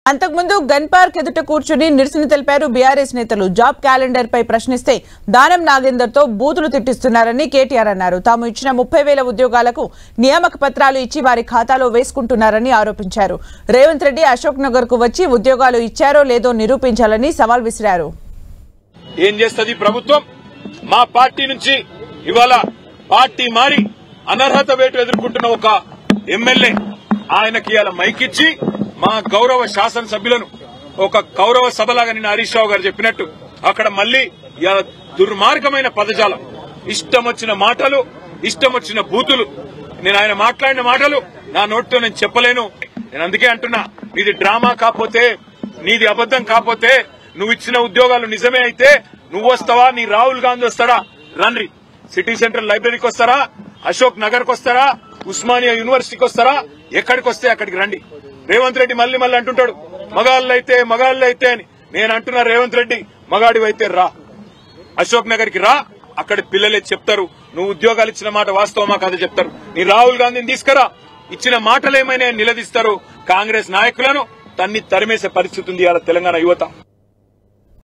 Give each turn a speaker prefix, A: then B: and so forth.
A: అంతకుముందు gun park ఎదుట కూర్చుని నిరసన తెలిపారు బీఆర్ఎస్ నేతలు జాబ్ క్యాలెండర్ పై ప్రశ్నిస్తే దానం నాగేందర్ తో బూతులు తిట్టిస్తున్నారని కేటీఆర్ అన్నారు తాము ఇచ్చిన ముప్పై వేల ఉద్యోగాలకు నియామక పత్రాలు ఇచ్చి వారి ఖాతాలో వేసుకుంటున్నారని ఆరోపించారు రేవంత్ రెడ్డి అశోక్ నగర్ కు వచ్చి ఉద్యోగాలు ఇచ్చారో లేదో నిరూపించాలని సవాల్ విసిరారు
B: ఏం చేస్తుంది ప్రభుత్వం మా పార్టీ నుంచి ఇవాళ పార్టీ మారి అనర్హత వేటు ఎదుర్కొంటున్న ఒక ఎమ్మెల్యే ఆయనకి ఇవాళ మైకిచ్చి మా గౌరవ శాసనసభ్యులను ఒక గౌరవ సభలాగా నిన్న హరీష్ రావు గారు చెప్పినట్టు అక్కడ మళ్లీ ఇవాళ దుర్మార్గమైన పదజాలం ఇష్టం వచ్చిన మాటలు ఇష్టం వచ్చిన బూతులు నేను ఆయన మాట్లాడిన మాటలు నా నోటితో నేను చెప్పలేను నేను అందుకే అంటున్నా నీది డ్రామా కాకపోతే నీది అబద్దం కాకపోతే నువ్వు ఇచ్చిన ఉద్యోగాలు నిజమే అయితే నువ్వు వస్తావా నీ రాహుల్ గాంధీ వస్తారా రండి సిటీ సెంట్రల్ లైబ్రరీకి వస్తారా అశోక్ నగర్ కి వస్తారా ఉస్మానియా యూనివర్సిటీకి వస్తారా ఎక్కడికి వస్తే అక్కడికి రండి రేవంత్ రెడ్డి మళ్ళీ మళ్ళీ అంటుంటాడు మగాళ్ళు అయితే మగాళ్ళు అయితే అని నేను అంటున్నా రేవంత్ రెడ్డి మగాడివైతే రా అశోక్ నగర్ కి రా అక్కడ పిల్లలే చెప్తారు నువ్వు ఉద్యోగాలు ఇచ్చిన మాట వాస్తవమా కాదో చెప్తారు నీ రాహుల్ గాంధీని తీసుకురా ఇచ్చిన మాటలేమైనా నిలదీస్తారు కాంగ్రెస్ నాయకులను తన్ని తరిమేసే పరిస్థితి ఉంది ఇవాళ తెలంగాణ యువత